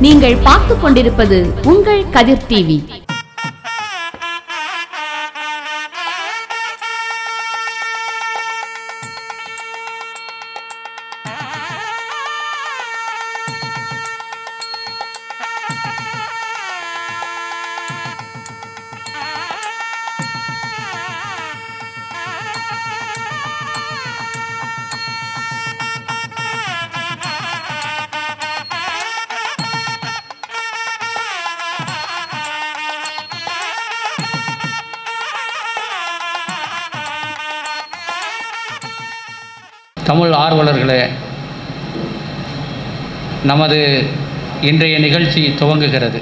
நீங்கள் பார்த்துக் கொண்டிருப்பது உங்கள் கதிர் டிவி தமிழ் ஆர்வலர்களே நமது இன்றைய நிகழ்ச்சி துவங்குகிறது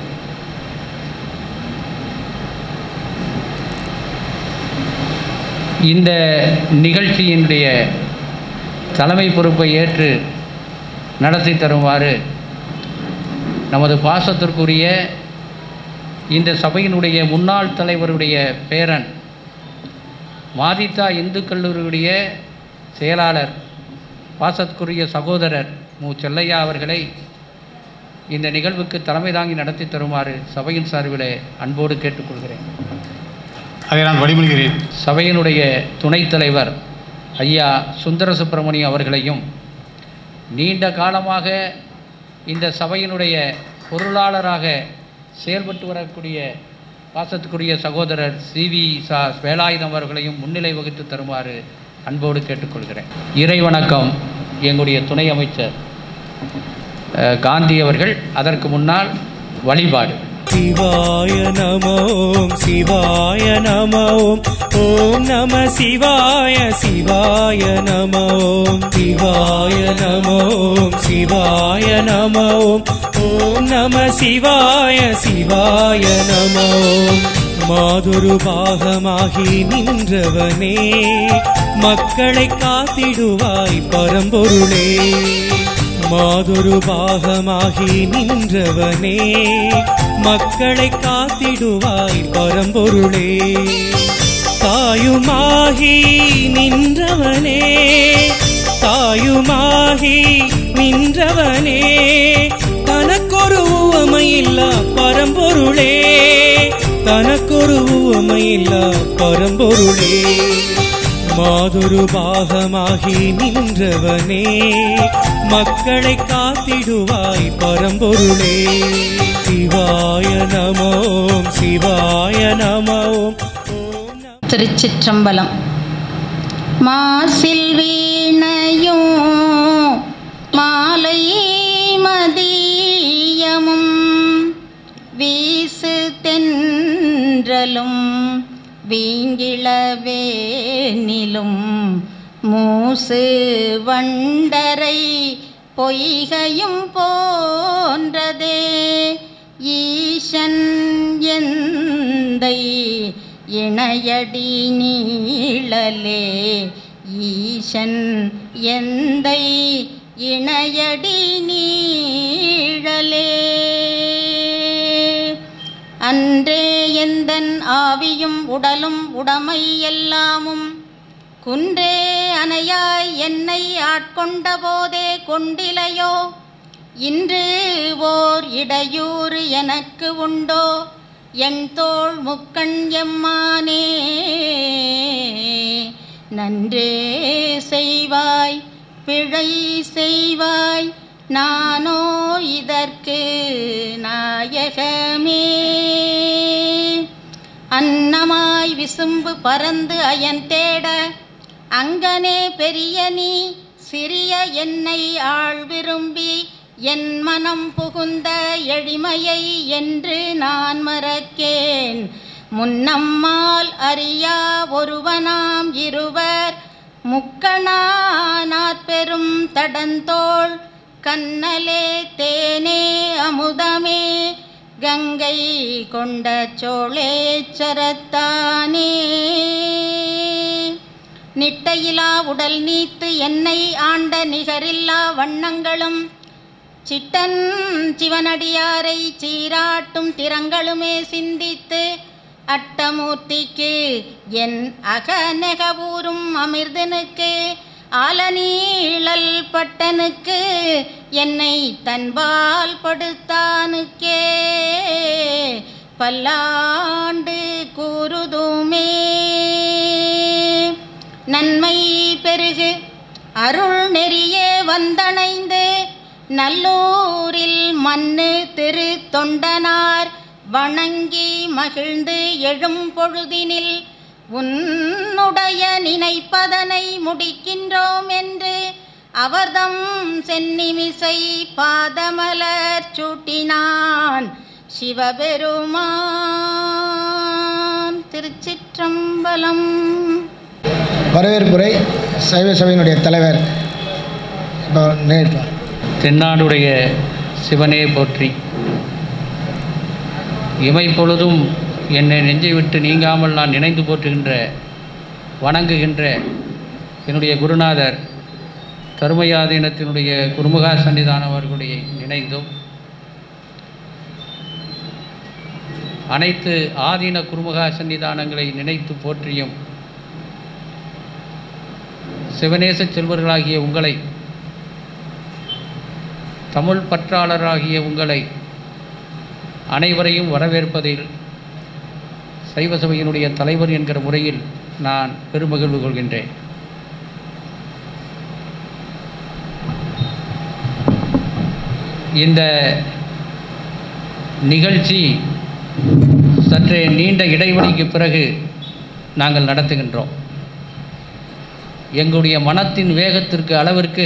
இந்த நிகழ்ச்சியினுடைய தலைமை பொறுப்பை ஏற்று நடத்தி தருமாறு நமது பாசத்திற்குரிய இந்த சபையினுடைய முன்னாள் தலைவருடைய பேரன் மாதிதா இந்து கல்லூரியுடைய செயலாளர் பாசத்துக்குரிய சகோதரர் மு செல்லையா அவர்களை இந்த நிகழ்வுக்கு தலைமை தாங்கி நடத்தி தருமாறு சபையின் சார்பிலே அன்போடு கேட்டுக்கொள்கிறேன் அதை நான் வழிமொழிகிறேன் சபையினுடைய துணைத் தலைவர் ஐயா சுந்தர சுப்பிரமணியம் அவர்களையும் நீண்ட காலமாக இந்த சபையினுடைய பொருளாளராக செயல்பட்டு வரக்கூடிய பாசத்துக்குரிய சகோதரர் சி வி சா வேலாயுதம் அவர்களையும் முன்னிலை வகித்து தருமாறு அன்போடு கேட்டுக்கொள்கிறேன் இறை வணக்கம் எங்களுடைய துணை அமைச்சர் அஹ், காந்தி அவர்கள் அதற்கு முன்னால் வழிபாடு சிவாய நம ஓம் சிவாய நம ஓம் ஓம் நம சிவாய சிவாய நம ஓம் சிவாய நம ஓம் சிவாய நம ஓம் ஓம் நம சிவாய சிவாய நம ஓம் மாதொரு பாகமாகி நின்றவனே மக்களை காத்திடுவாய் பரம்பொருளே மாதொரு பாகமாகி நின்றவனே மக்களை காத்திடுவாய் பரம்பொருளே தாயுமாகி நின்றவனே தாயுமாகி நின்றவனே தனக்கொரு உவமையில்லா பரம்பொருளே தனக்கொரு உவமையில்லா பரம்பொருளே மாதொரு பாகமாகி நின்றவனே மக்களை காத்திடுவாய் பரம்பொருளே சிவாய நமோம் சிவாய நமோம் ஓம் நம திருச்சிற்றம்பலம் மாசில் வீணையும் மாலை மதியமும் வீசு தென்றலும் வீங்கிளவேனிலும் மூசு வண்டரை பொய்கையும் போன்றதே ஈசன் எந்தை இணையடி நீழலே ஈசன் எந்தை இணையடி நீழலே அன்றே எந்தன் ஆவியும் உடலும் உடமை எல்லாமும் குன்றே அணையாய் என்னை ஆட்கொண்ட போதே கொண்டிலையோ இன்று ஓர் இடையூறு எனக்கு உண்டோ என் தோள் முக்கண் எம்மானே நன்றே செய்வாய் பிழை செய்வாய் நானோ இதற்கு நாயகமே அன்னமாய் விசும்பு பறந்து அயன் தேட அங்கனே பெரிய நீ சிறிய என்னை ஆள் விரும்பி என் மனம் புகுந்த எளிமையை என்று நான் மறக்கேன் முன்னம்மால் அறியா ஒருவனாம் இருவர் முக்கணானாற் பெரும் தடந்தோள் கண்ணலே தேனே அமுதமே கங்கை கொண்ட சோழேச்சரத்தானே நிட்டையிலா உடல் நீத்து என்னை ஆண்ட நிகரில்லா வண்ணங்களும் சிட்டன் சிவனடியாரை சீராட்டும் திறங்களுமே சிந்தித்து அட்டமூர்த்திக்கு என் அகநெகவூரும் அமிர்தனுக்கு ஆலநீழல் பட்டனுக்கு என்னை தன்பால் படுத்தானுக்கே பல்லாண்டு கூறுதுமே நன்மை பெருகு அருள் நெறியே வந்தணைந்து நல்லூரில் மண்ணு திரு தொண்டனார் வணங்கி மகிழ்ந்து எழும் பொழுதினில் உன்னுடைய நினைப்பதனை முடிக்கின்றோம் என்று அவர்தம் சென்னிமிசை பாதமலர் சூட்டினான் சிவபெருமான் திருச்சிற்றம்பலம் வரவேற்புரை சைவ சபையினுடைய தலைவர் இப்போ நேற்று தென்னாடுடைய சிவனே போற்றி இமை பொழுதும் என்னை நெஞ்சை விட்டு நீங்காமல் நான் நினைந்து போற்றுகின்ற வணங்குகின்ற என்னுடைய குருநாதர் தருமயாதீனத்தினுடைய குருமுகா சன்னிதானம் அவர்களுடைய நினைந்தும் அனைத்து ஆதீன குருமுகா சன்னிதானங்களை நினைத்து போற்றியும் சிவநேச செல்வர்களாகிய உங்களை தமிழ் பற்றாளராகிய உங்களை அனைவரையும் வரவேற்பதில் சைவ சபையினுடைய தலைவர் என்கிற முறையில் நான் பெருமகிழ்வு கொள்கின்றேன் இந்த நிகழ்ச்சி சற்றே நீண்ட இடைவெளிக்கு பிறகு நாங்கள் நடத்துகின்றோம் எங்களுடைய மனத்தின் வேகத்திற்கு அளவிற்கு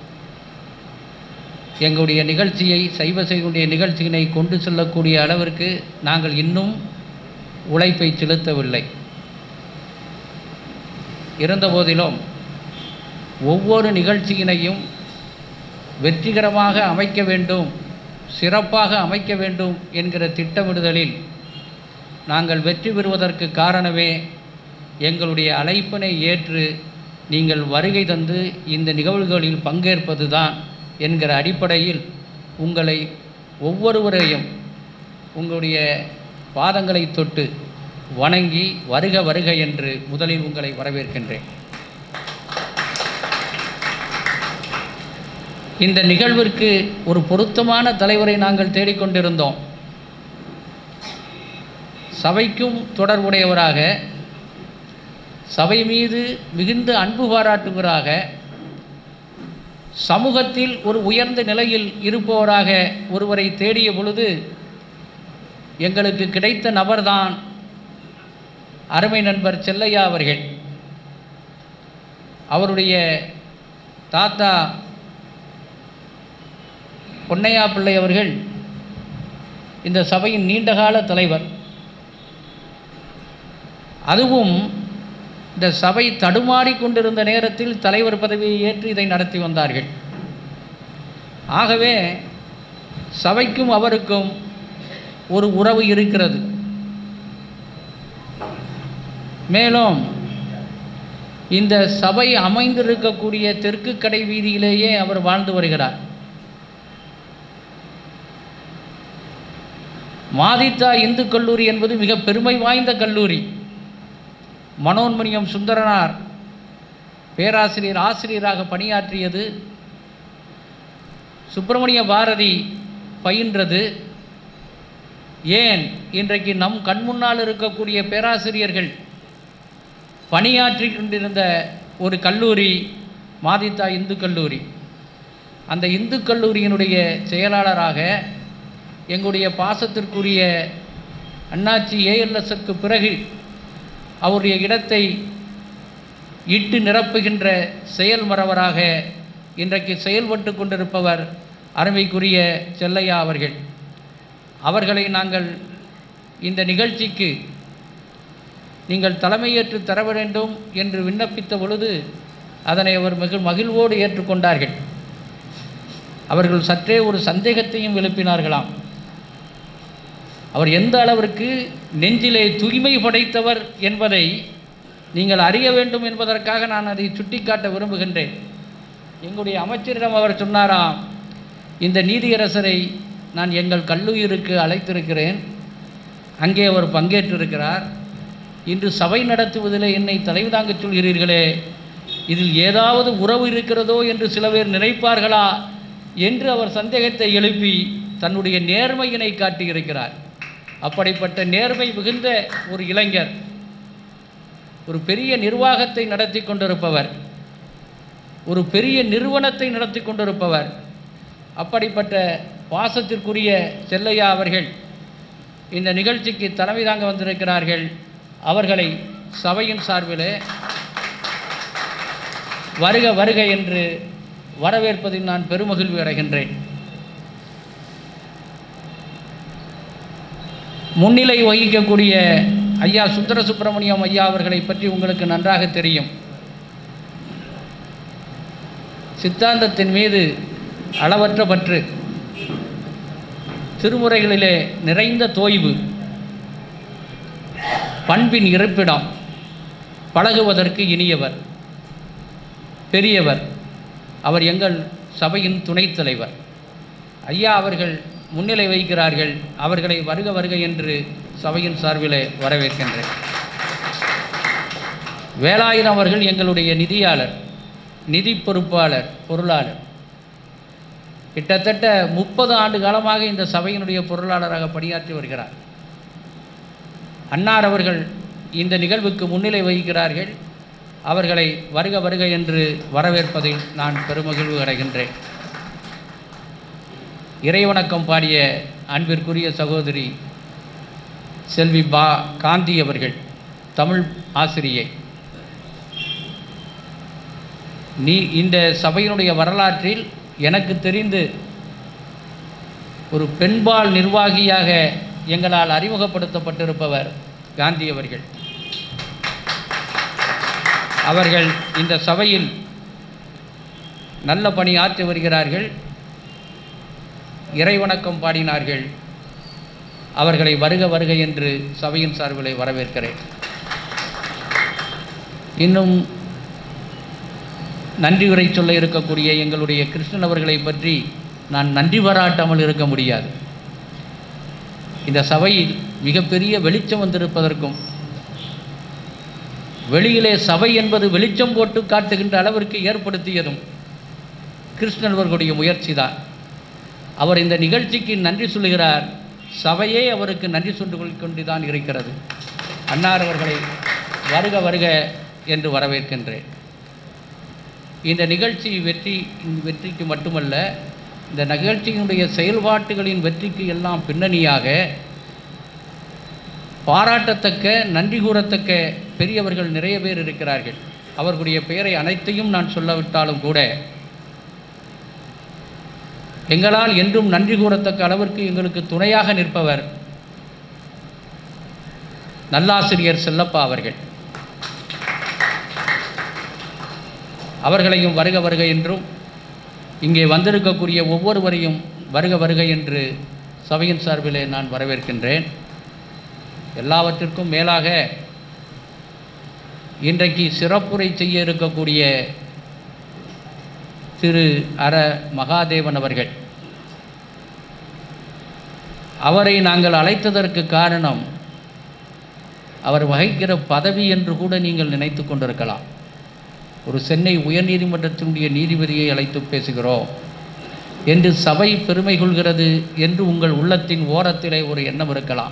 எங்களுடைய நிகழ்ச்சியை சைவ செய்யுடைய நிகழ்ச்சியினை கொண்டு செல்லக்கூடிய அளவிற்கு நாங்கள் இன்னும் உழைப்பை செலுத்தவில்லை இருந்தபோதிலும் ஒவ்வொரு நிகழ்ச்சியினையும் வெற்றிகரமாக அமைக்க வேண்டும் சிறப்பாக அமைக்க வேண்டும் என்கிற திட்டமிடுதலில் நாங்கள் வெற்றி பெறுவதற்கு காரணமே எங்களுடைய அழைப்பினை ஏற்று நீங்கள் வருகை தந்து இந்த நிகழ்வுகளில் பங்கேற்பது தான் என்கிற அடிப்படையில் உங்களை ஒவ்வொருவரையும் உங்களுடைய பாதங்களை தொட்டு வணங்கி வருக வருக என்று முதலில் உங்களை வரவேற்கின்றேன் இந்த நிகழ்விற்கு ஒரு பொருத்தமான தலைவரை நாங்கள் தேடிக்கொண்டிருந்தோம் சபைக்கும் தொடர்புடையவராக சபை மீது மிகுந்த அன்பு பாராட்டுவராக சமூகத்தில் ஒரு உயர்ந்த நிலையில் இருப்பவராக ஒருவரை தேடிய பொழுது எங்களுக்கு கிடைத்த நபர்தான் அருமை நண்பர் செல்லையா அவர்கள் அவருடைய தாத்தா பொன்னையா பிள்ளை அவர்கள் இந்த சபையின் நீண்டகால தலைவர் அதுவும் இந்த சபை தடுமாறி கொண்டிருந்த நேரத்தில் தலைவர் பதவியை ஏற்று இதை நடத்தி வந்தார்கள் ஆகவே சபைக்கும் அவருக்கும் ஒரு உறவு இருக்கிறது மேலும் இந்த சபை அமைந்திருக்கக்கூடிய தெற்கு கடை வீதியிலேயே அவர் வாழ்ந்து வருகிறார் மாதித்தா இந்து கல்லூரி என்பது மிக பெருமை வாய்ந்த கல்லூரி மனோன்மணியம் சுந்தரனார் பேராசிரியர் ஆசிரியராக பணியாற்றியது சுப்பிரமணிய பாரதி பயின்றது ஏன் இன்றைக்கு நம் கண்முன்னால் இருக்கக்கூடிய பேராசிரியர்கள் பணியாற்றி கொண்டிருந்த ஒரு கல்லூரி மாதித்தா இந்து கல்லூரி அந்த இந்து கல்லூரியினுடைய செயலாளராக எங்களுடைய பாசத்திற்குரிய அண்ணாச்சி ஏஎல்எஸ்ற்கு பிறகு அவருடைய இடத்தை இட்டு நிரப்புகின்ற செயல்மரவராக இன்றைக்கு செயல்பட்டு கொண்டிருப்பவர் அருமைக்குரிய செல்லையா அவர்கள் அவர்களை நாங்கள் இந்த நிகழ்ச்சிக்கு நீங்கள் தலைமையேற்று தர வேண்டும் என்று விண்ணப்பித்த பொழுது அதனை அவர் மிக மகிழ்வோடு ஏற்றுக்கொண்டார்கள் அவர்கள் சற்றே ஒரு சந்தேகத்தையும் எழுப்பினார்களாம் அவர் எந்த அளவிற்கு நெஞ்சிலே தூய்மை படைத்தவர் என்பதை நீங்கள் அறிய வேண்டும் என்பதற்காக நான் அதை சுட்டிக்காட்ட விரும்புகின்றேன் எங்களுடைய அமைச்சரிடம் அவர் சொன்னாராம் இந்த நீதியரசரை நான் எங்கள் கல்லூரிக்கு அழைத்திருக்கிறேன் அங்கே அவர் பங்கேற்றிருக்கிறார் இன்று சபை நடத்துவதில் என்னை தலைவு தாங்கச் சொல்கிறீர்களே இதில் ஏதாவது உறவு இருக்கிறதோ என்று சில பேர் நினைப்பார்களா என்று அவர் சந்தேகத்தை எழுப்பி தன்னுடைய நேர்மையினை காட்டியிருக்கிறார் அப்படிப்பட்ட நேர்மை மிகுந்த ஒரு இளைஞர் ஒரு பெரிய நிர்வாகத்தை நடத்தி கொண்டிருப்பவர் ஒரு பெரிய நிறுவனத்தை நடத்தி கொண்டிருப்பவர் அப்படிப்பட்ட பாசத்திற்குரிய செல்லையா அவர்கள் இந்த நிகழ்ச்சிக்கு தலைமை தாங்க வந்திருக்கிறார்கள் அவர்களை சபையின் சார்பிலே வருக வருக என்று வரவேற்பதில் நான் பெருமகிழ்வு அடைகின்றேன் முன்னிலை வகிக்கக்கூடிய ஐயா சுந்தர சுப்பிரமணியம் ஐயா அவர்களை பற்றி உங்களுக்கு நன்றாக தெரியும் சித்தாந்தத்தின் மீது அளவற்ற பற்று திருமுறைகளிலே நிறைந்த தோய்வு பண்பின் இருப்பிடம் பழகுவதற்கு இனியவர் பெரியவர் அவர் எங்கள் சபையின் துணைத் தலைவர் ஐயா அவர்கள் முன்னிலை வைக்கிறார்கள் அவர்களை வருக வருக என்று சபையின் சார்பிலே வரவேற்கின்றேன் வேலாயுதம் அவர்கள் எங்களுடைய நிதியாளர் நிதி பொறுப்பாளர் பொருளாளர் கிட்டத்தட்ட முப்பது ஆண்டு காலமாக இந்த சபையினுடைய பொருளாளராக பணியாற்றி வருகிறார் அன்னார் அவர்கள் இந்த நிகழ்வுக்கு முன்னிலை வகிக்கிறார்கள் அவர்களை வருக வருக என்று வரவேற்பதில் நான் பெருமகிழ்வு அடைகின்றேன் இறைவணக்கம் பாடிய அன்பிற்குரிய சகோதரி செல்வி பா காந்தி அவர்கள் தமிழ் ஆசிரியை நீ இந்த சபையினுடைய வரலாற்றில் எனக்கு தெரிந்து ஒரு பெண்பால் நிர்வாகியாக எங்களால் அறிமுகப்படுத்தப்பட்டிருப்பவர் காந்தி அவர்கள் அவர்கள் இந்த சபையில் நல்ல பணி ஆற்றி வருகிறார்கள் இறைவணக்கம் பாடினார்கள் அவர்களை வருக வருக என்று சபையின் சார்பிலே வரவேற்கிறேன் இன்னும் நன்றி உரை சொல்ல இருக்கக்கூடிய எங்களுடைய கிருஷ்ணன் அவர்களை பற்றி நான் நன்றி பாராட்டாமல் இருக்க முடியாது இந்த சபையில் மிகப்பெரிய வெளிச்சம் வந்திருப்பதற்கும் வெளியிலே சபை என்பது வெளிச்சம் போட்டு காட்டுகின்ற அளவிற்கு ஏற்படுத்தியதும் கிருஷ்ணன் அவர்களுடைய முயற்சி தான் அவர் இந்த நிகழ்ச்சிக்கு நன்றி சொல்லுகிறார் சபையே அவருக்கு நன்றி சொல்லி கொண்டு தான் இருக்கிறது அன்னார் அவர்களை வருக வருக என்று வரவேற்கின்றேன் இந்த நிகழ்ச்சி வெற்றி வெற்றிக்கு மட்டுமல்ல இந்த நிகழ்ச்சியினுடைய செயல்பாட்டுகளின் வெற்றிக்கு எல்லாம் பின்னணியாக பாராட்டத்தக்க நன்றி கூறத்தக்க பெரியவர்கள் நிறைய பேர் இருக்கிறார்கள் அவர்களுடைய பெயரை அனைத்தையும் நான் சொல்லவிட்டாலும் கூட எங்களால் என்றும் நன்றி கூறத்தக்க அளவிற்கு எங்களுக்கு துணையாக நிற்பவர் நல்லாசிரியர் செல்லப்பா அவர்கள் அவர்களையும் வருக வருக என்றும் இங்கே வந்திருக்கக்கூடிய ஒவ்வொருவரையும் வருக வருக என்று சபையின் சார்பிலே நான் வரவேற்கின்றேன் எல்லாவற்றிற்கும் மேலாக இன்றைக்கு சிறப்புரை செய்ய இருக்கக்கூடிய திரு அர மகாதேவன் அவர்கள் அவரை நாங்கள் அழைத்ததற்கு காரணம் அவர் வகிக்கிற பதவி என்று கூட நீங்கள் நினைத்து கொண்டிருக்கலாம் ஒரு சென்னை உயர்நீதிமன்றத்தினுடைய நீதிபதியை அழைத்து பேசுகிறோம் என்று சபை பெருமை கொள்கிறது என்று உங்கள் உள்ளத்தின் ஓரத்திலே ஒரு எண்ணம் இருக்கலாம்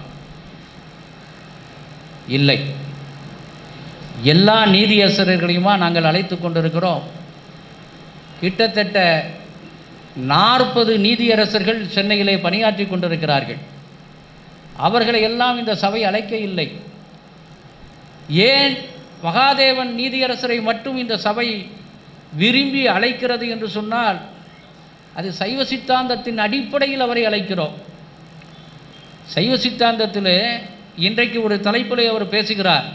இல்லை எல்லா நீதியரசர்களையுமா நாங்கள் அழைத்து கொண்டிருக்கிறோம் கிட்டத்தட்ட நாற்பது நீதியரசர்கள் சென்னையிலே பணியாற்றி கொண்டிருக்கிறார்கள் அவர்களை எல்லாம் இந்த சபை அழைக்க இல்லை ஏன் மகாதேவன் நீதியரசரை மட்டும் இந்த சபை விரும்பி அழைக்கிறது என்று சொன்னால் அது சைவ சித்தாந்தத்தின் அடிப்படையில் அவரை அழைக்கிறோம் சைவ சித்தாந்தத்தில் இன்றைக்கு ஒரு தலைப்பிலே அவர் பேசுகிறார்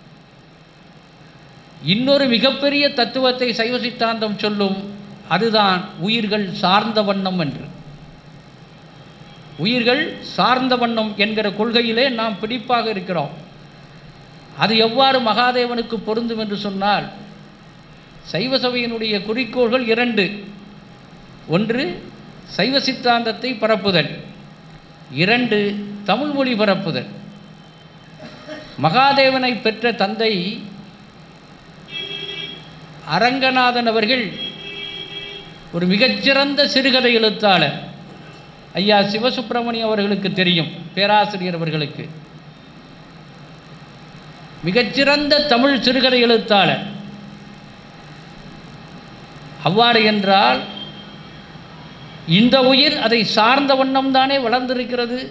இன்னொரு மிகப்பெரிய தத்துவத்தை சைவ சித்தாந்தம் சொல்லும் அதுதான் உயிர்கள் சார்ந்த வண்ணம் என்று உயிர்கள் சார்ந்த வண்ணம் என்கிற கொள்கையிலே நாம் பிடிப்பாக இருக்கிறோம் அது எவ்வாறு மகாதேவனுக்கு பொருந்தும் என்று சொன்னால் சைவ சபையினுடைய குறிக்கோள்கள் இரண்டு ஒன்று சைவ சித்தாந்தத்தை பரப்புதல் இரண்டு தமிழ் மொழி பரப்புதல் மகாதேவனை பெற்ற தந்தை அரங்கநாதன் அவர்கள் ஒரு மிகச்சிறந்த சிறுகதை எழுத்தாளர் ஐயா சிவசுப்பிரமணியம் அவர்களுக்கு தெரியும் பேராசிரியர் அவர்களுக்கு மிகச்சிறந்த தமிழ் சிறுகதை எழுத்தாளர் அவ்வாறு என்றால் இந்த உயிர் அதை சார்ந்த வண்ணம் தானே வளர்ந்திருக்கிறது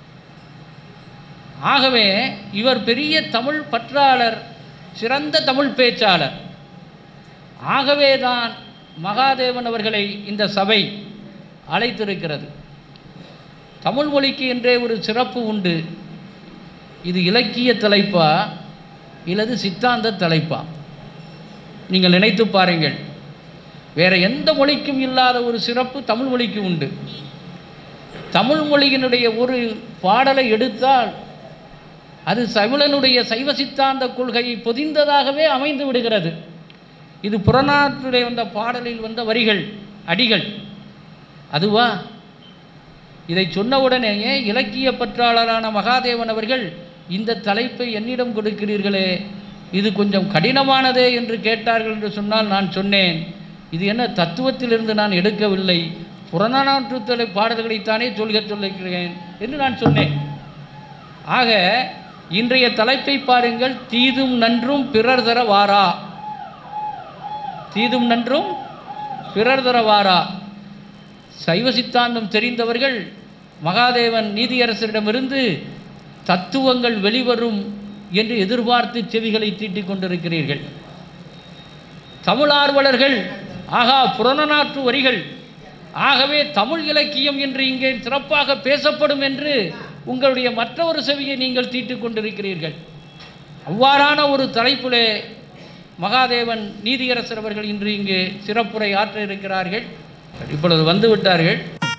ஆகவே இவர் பெரிய தமிழ் பற்றாளர் சிறந்த தமிழ் பேச்சாளர் ஆகவே தான் மகாதேவன் அவர்களை இந்த சபை அழைத்திருக்கிறது தமிழ் மொழிக்கு என்றே ஒரு சிறப்பு உண்டு இது இலக்கிய தலைப்பா இல்லது சித்தாந்த தலைப்பா நீங்கள் நினைத்து பாருங்கள் வேற எந்த மொழிக்கும் இல்லாத ஒரு சிறப்பு தமிழ் மொழிக்கு உண்டு தமிழ் மொழியினுடைய ஒரு பாடலை எடுத்தால் அது தமிழனுடைய சைவ சித்தாந்த கொள்கையை பொதிந்ததாகவே அமைந்து விடுகிறது இது புறநாட்டுடைய வந்த பாடலில் வந்த வரிகள் அடிகள் அதுவா இதை சொன்ன உடனேயே இலக்கிய பற்றாளரான மகாதேவன் அவர்கள் இந்த தலைப்பை என்னிடம் கொடுக்கிறீர்களே இது கொஞ்சம் கடினமானதே என்று கேட்டார்கள் என்று சொன்னால் நான் சொன்னேன் இது என்ன தத்துவத்திலிருந்து நான் எடுக்கவில்லை புறநானூற்று தலை பாடல்களைத்தானே சொல்க சொல்லிக்கிறேன் என்று நான் சொன்னேன் ஆக இன்றைய தலைப்பை பாருங்கள் தீதும் நன்றும் பிறர் தர வாரா தீதும் நன்றும் பிறர் தர வாரா சைவ சித்தாந்தம் தெரிந்தவர்கள் மகாதேவன் நீதியரசரிடமிருந்து தத்துவங்கள் வெளிவரும் என்று எதிர்பார்த்து செவிகளை தீட்டிக் கொண்டிருக்கிறீர்கள் தமிழார்வலர்கள் ஆகா புறநாற்று வரிகள் ஆகவே தமிழ் இலக்கியம் என்று இங்கே சிறப்பாக பேசப்படும் என்று உங்களுடைய மற்ற ஒரு செவியை நீங்கள் தீட்டிக் கொண்டிருக்கிறீர்கள் அவ்வாறான ஒரு தலைப்பிலே மகாதேவன் நீதியரசர் அவர்கள் இன்று இங்கு சிறப்புரை ஆற்ற இருக்கிறார்கள் இப்பொழுது வந்து விட்டார்கள்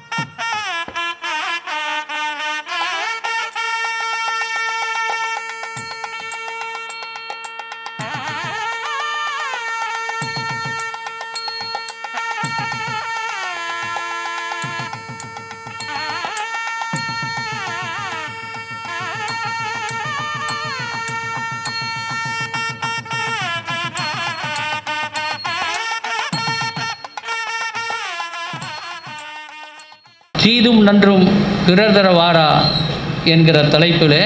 தீதும் நன்றும் பிறர் தர வாரா என்கிற தலைப்பிலே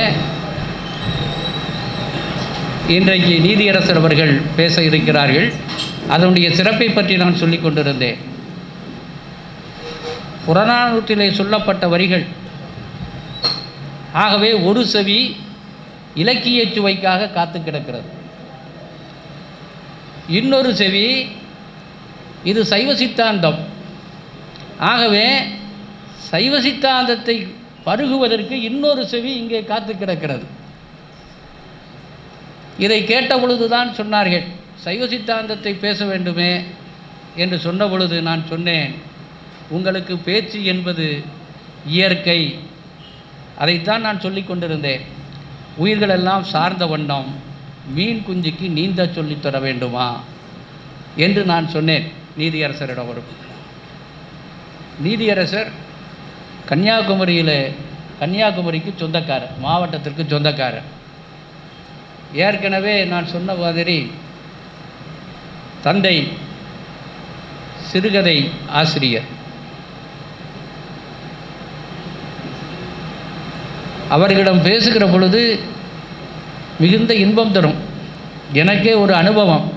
இன்றைக்கு நீதியரசர் அவர்கள் பேச இருக்கிறார்கள் அதனுடைய சிறப்பை பற்றி நான் சொல்லிக் கொண்டிருந்தேன் புறநானூற்றிலே சொல்லப்பட்ட வரிகள் ஆகவே ஒரு செவி இலக்கிய சுவைக்காக காத்து கிடக்கிறது இன்னொரு செவி இது சைவ சித்தாந்தம் ஆகவே சைவ சித்தாந்தத்தை பருகுவதற்கு இன்னொரு செவி இங்கே காத்து கிடக்கிறது இதை கேட்ட பொழுதுதான் சொன்னார்கள் சைவ சித்தாந்தத்தை பேச வேண்டுமே என்று சொன்ன பொழுது நான் சொன்னேன் உங்களுக்கு பேச்சு என்பது இயற்கை அதைத்தான் நான் சொல்லிக் கொண்டிருந்தேன் உயிர்களெல்லாம் சார்ந்த வண்ணம் மீன் குஞ்சுக்கு நீந்த சொல்லித் தர வேண்டுமா என்று நான் சொன்னேன் நீதியரசரிடம் வரும் நீதியரசர் கன்னியாகுமரியில் கன்னியாகுமரிக்கு சொந்தக்காரர் மாவட்டத்திற்கு சொந்தக்காரர் ஏற்கனவே நான் சொன்ன மாதிரி தந்தை சிறுகதை ஆசிரியர் அவர்களிடம் பேசுகிற பொழுது மிகுந்த இன்பம் தரும் எனக்கே ஒரு அனுபவம்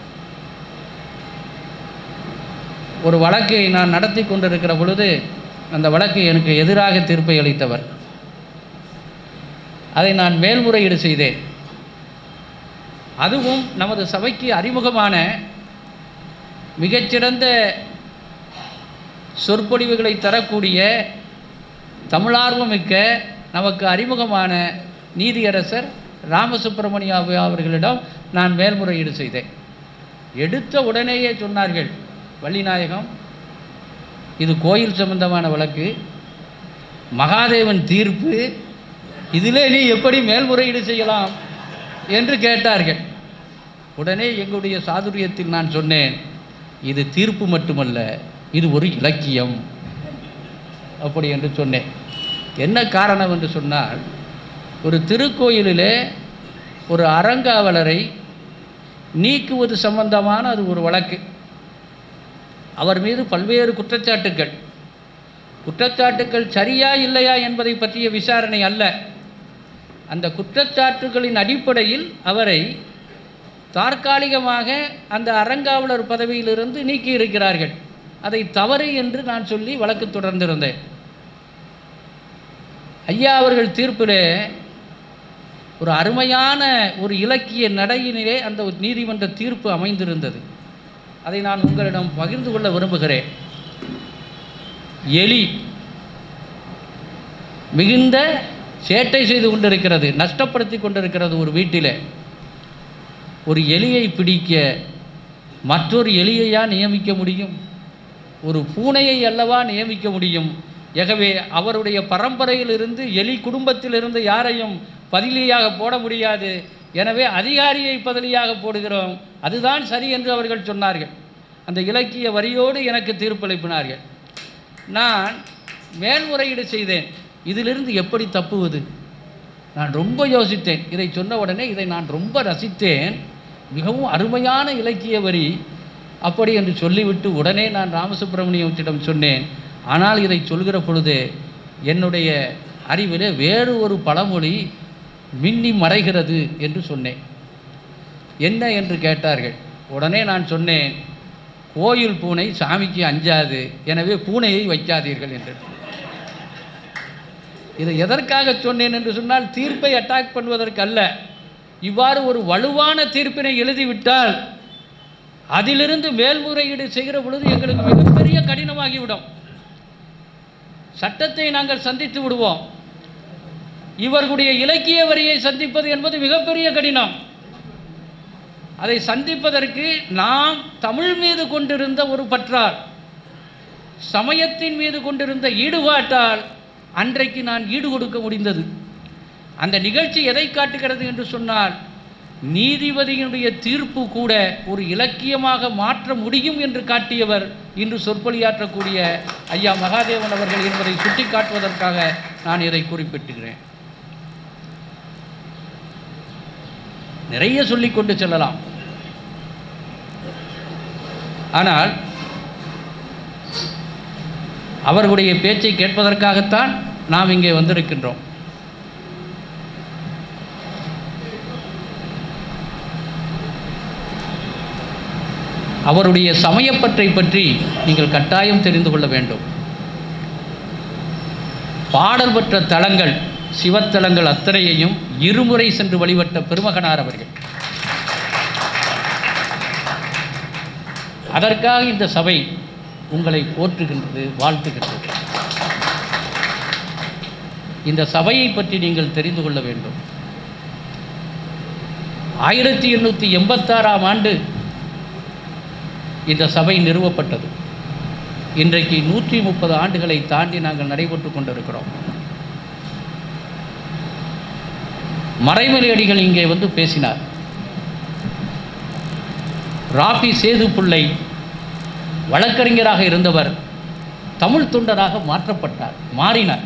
ஒரு வழக்கை நான் நடத்தி கொண்டிருக்கிற பொழுது அந்த வழக்கு எனக்கு எதிராக தீர்ப்பை அளித்தவர் அதை நான் மேல்முறையீடு செய்தேன் அதுவும் நமது சபைக்கு அறிமுகமான மிகச்சிறந்த சொற்பொழிவுகளை தரக்கூடிய தமிழார்வமிக்க நமக்கு அறிமுகமான நீதியரசர் ராமசுப்பிரமணிய அவர்களிடம் நான் மேல்முறையீடு செய்தேன் எடுத்த உடனேயே சொன்னார்கள் வள்ளிநாயகம் இது கோயில் சம்பந்தமான வழக்கு மகாதேவன் தீர்ப்பு இதிலே நீ எப்படி மேல்முறையீடு செய்யலாம் என்று கேட்டார்கள் உடனே எங்களுடைய சாதுரியத்தில் நான் சொன்னேன் இது தீர்ப்பு மட்டுமல்ல இது ஒரு இலக்கியம் அப்படி என்று சொன்னேன் என்ன காரணம் என்று சொன்னால் ஒரு திருக்கோயிலிலே ஒரு அறங்காவலரை நீக்குவது சம்பந்தமான அது ஒரு வழக்கு அவர் மீது பல்வேறு குற்றச்சாட்டுக்கள் குற்றச்சாட்டுக்கள் சரியா இல்லையா என்பதை பற்றிய விசாரணை அல்ல அந்த குற்றச்சாட்டுகளின் அடிப்படையில் அவரை தற்காலிகமாக அந்த அறங்காவலர் பதவியிலிருந்து நீக்கி இருக்கிறார்கள் அதை தவறு என்று நான் சொல்லி வழக்கு தொடர்ந்திருந்தேன் ஐயா அவர்கள் தீர்ப்பிலே ஒரு அருமையான ஒரு இலக்கிய நடையினிலே அந்த ஒரு நீதிமன்ற தீர்ப்பு அமைந்திருந்தது அதை நான் உங்களிடம் பகிர்ந்து கொள்ள விரும்புகிறேன் எலி மிகுந்த சேட்டை செய்து கொண்டிருக்கிறது நஷ்டப்படுத்தி கொண்டிருக்கிறது ஒரு வீட்டிலே ஒரு எலியை பிடிக்க மற்றொரு எலியையா நியமிக்க முடியும் ஒரு பூனையை அல்லவா நியமிக்க முடியும் ஆகவே அவருடைய பரம்பரையிலிருந்து எலி குடும்பத்திலிருந்து யாரையும் பதிலியாக போட முடியாது எனவே அதிகாரியை பதிலியாக போடுகிறோம் அதுதான் சரி என்று அவர்கள் சொன்னார்கள் அந்த இலக்கிய வரியோடு எனக்கு தீர்ப்பளிப்பினார்கள் நான் மேல்முறையீடு செய்தேன் இதிலிருந்து எப்படி தப்புவது நான் ரொம்ப யோசித்தேன் இதை சொன்ன உடனே இதை நான் ரொம்ப ரசித்தேன் மிகவும் அருமையான இலக்கிய வரி அப்படி என்று சொல்லிவிட்டு உடனே நான் ராமசுப்பிரமணியத்திடம் சொன்னேன் ஆனால் இதை சொல்கிற பொழுது என்னுடைய அறிவிலே வேறு ஒரு பழமொழி மின்னி மறைகிறது என்று சொன்னேன் என்ன என்று கேட்டார்கள் உடனே நான் சொன்னேன் கோயில் பூனை சாமிக்கு அஞ்சாது எனவே பூனையை வைக்காதீர்கள் என்று இதை எதற்காக சொன்னேன் என்று சொன்னால் தீர்ப்பை அட்டாக் பண்ணுவதற்கு அல்ல இவ்வாறு ஒரு வலுவான தீர்ப்பினை எழுதிவிட்டால் அதிலிருந்து மேல்முறையீடு செய்கிற பொழுது எங்களுக்கு மிகப்பெரிய கடினமாகிவிடும் சட்டத்தை நாங்கள் சந்தித்து விடுவோம் இவர்களுடைய இலக்கிய வரியை சந்திப்பது என்பது மிகப்பெரிய கடினம் அதை சந்திப்பதற்கு நாம் தமிழ் மீது கொண்டிருந்த ஒரு பற்றால் சமயத்தின் மீது கொண்டிருந்த ஈடுபாட்டால் அன்றைக்கு நான் ஈடு கொடுக்க முடிந்தது அந்த நிகழ்ச்சி எதை காட்டுகிறது என்று சொன்னால் நீதிபதியினுடைய தீர்ப்பு கூட ஒரு இலக்கியமாக மாற்ற முடியும் என்று காட்டியவர் இன்று சொற்பொழியாற்றக்கூடிய ஐயா மகாதேவன் அவர்கள் என்பதை சுட்டிக்காட்டுவதற்காக நான் இதை குறிப்பிட்டுகிறேன் நிறைய சொல்லிக் கொண்டு செல்லலாம் ஆனால் அவர்களுடைய பேச்சை கேட்பதற்காகத்தான் நாம் இங்கே வந்திருக்கின்றோம் அவருடைய சமயப்பற்றை பற்றி நீங்கள் கட்டாயம் தெரிந்து கொள்ள வேண்டும் பாடல் பெற்ற தலங்கள் சிவத்தலங்கள் அத்தனையையும் இருமுறை சென்று வழிபட்ட பெருமகனார் அவர்கள் அதற்காக இந்த சபை உங்களை போற்றுகின்றது வாழ்த்துகின்றது இந்த சபையை பற்றி நீங்கள் தெரிந்து கொள்ள வேண்டும் ஆயிரத்தி எண்ணூற்றி எண்பத்தாறாம் ஆண்டு இந்த சபை நிறுவப்பட்டது இன்றைக்கு நூற்றி முப்பது ஆண்டுகளை தாண்டி நாங்கள் நடைபெற்று கொண்டிருக்கிறோம் மறைமலை அடிகள் இங்கே வந்து பேசினார் ராபி சேது பிள்ளை வழக்கறிஞராக இருந்தவர் தமிழ் தொண்டராக மாற்றப்பட்டார் மாறினார்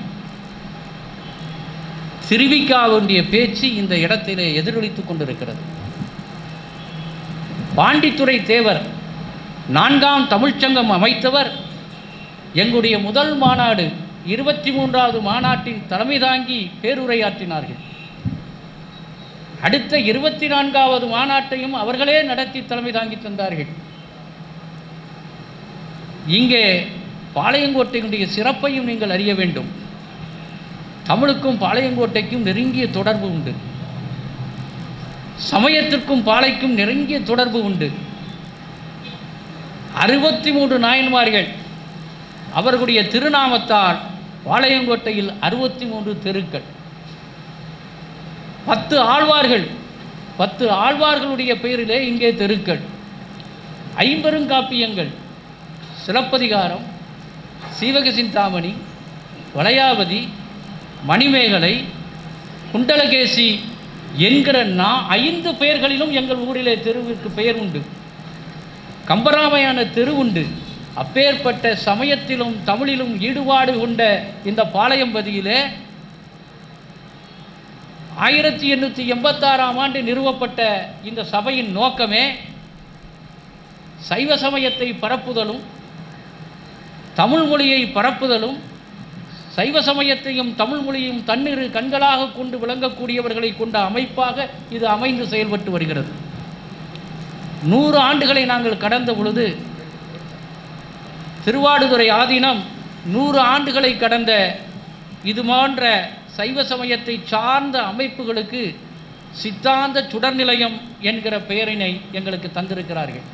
திருவிக்காவுடைய பேச்சு இந்த இடத்திலே எதிரொலித்துக் கொண்டிருக்கிறது பாண்டித்துறை தேவர் நான்காம் தமிழ்ச்சங்கம் அமைத்தவர் எங்களுடைய முதல் மாநாடு இருபத்தி மூன்றாவது மாநாட்டின் தலைமை தாங்கி பேருரையாற்றினார்கள் அடுத்த இருபத்தி நான்காவது மாநாட்டையும் அவர்களே நடத்தி தலைமை தாங்கி தந்தார்கள் இங்கே பாளையங்கோட்டையினுடைய சிறப்பையும் நீங்கள் அறிய வேண்டும் தமிழுக்கும் பாளையங்கோட்டைக்கும் நெருங்கிய தொடர்பு உண்டு சமயத்திற்கும் பாளைக்கும் நெருங்கிய தொடர்பு உண்டு அறுபத்தி மூன்று நாயன்மார்கள் அவர்களுடைய திருநாமத்தால் பாளையங்கோட்டையில் அறுபத்தி மூன்று தெருக்கள் பத்து ஆழ்வார்கள் பத்து ஆழ்வார்களுடைய பெயரிலே இங்கே தெருக்கள் ஐம்பெருங்காப்பியங்கள் சிலப்பதிகாரம் சீவக சிந்தாமணி வளையாவதி மணிமேகலை குண்டலகேசி என்கிற நா ஐந்து பெயர்களிலும் எங்கள் ஊரிலே தெருவிற்கு பெயர் உண்டு கம்பராமையான தெரு உண்டு அப்பேற்பட்ட சமயத்திலும் தமிழிலும் ஈடுபாடு கொண்ட இந்த பாளையம்பதியிலே ஆயிரத்தி எண்ணூற்றி எண்பத்தாறாம் ஆண்டு நிறுவப்பட்ட இந்த சபையின் நோக்கமே சைவ சமயத்தை பரப்புதலும் தமிழ் மொழியை பரப்புதலும் சைவ சமயத்தையும் தமிழ் மொழியும் தன்னிரு கண்களாக கொண்டு விளங்கக்கூடியவர்களை கொண்ட அமைப்பாக இது அமைந்து செயல்பட்டு வருகிறது நூறு ஆண்டுகளை நாங்கள் கடந்த பொழுது திருவாடுதுறை ஆதீனம் நூறு ஆண்டுகளை கடந்த இது போன்ற சைவ சமயத்தை சார்ந்த அமைப்புகளுக்கு சித்தாந்த சுடர் நிலையம் என்கிற பெயரினை எங்களுக்கு தந்திருக்கிறார்கள்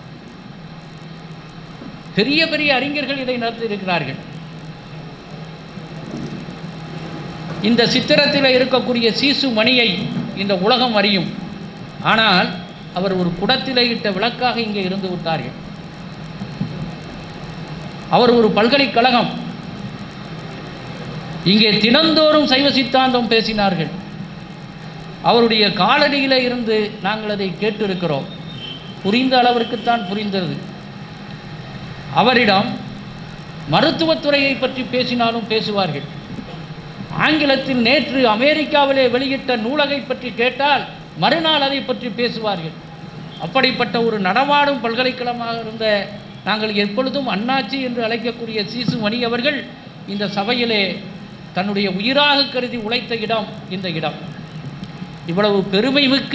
பெரிய பெரிய அறிஞர்கள் இதை நடத்தியிருக்கிறார்கள் இந்த சித்திரத்தில் இருக்கக்கூடிய சீசு மணியை இந்த உலகம் அறியும் ஆனால் அவர் ஒரு குடத்திலே இட்ட விளக்காக இங்கே இருந்து விட்டார்கள் அவர் ஒரு பல்கலைக்கழகம் இங்கே தினந்தோறும் சைவ சித்தாந்தம் பேசினார்கள் அவருடைய காலடியில இருந்து நாங்கள் அதை கேட்டிருக்கிறோம் புரிந்த அளவிற்குத்தான் புரிந்தது அவரிடம் மருத்துவத்துறையை பற்றி பேசினாலும் பேசுவார்கள் ஆங்கிலத்தில் நேற்று அமெரிக்காவிலே வெளியிட்ட நூலகை பற்றி கேட்டால் மறுநாள் அதை பற்றி பேசுவார்கள் அப்படிப்பட்ட ஒரு நடமாடும் பல்கலைக்கழகமாக இருந்த நாங்கள் எப்பொழுதும் அண்ணாச்சி என்று அழைக்கக்கூடிய சீசு மணி அவர்கள் இந்த சபையிலே தன்னுடைய உயிராக கருதி உழைத்த இடம் இந்த இடம் இவ்வளவு பெருமை மிக்க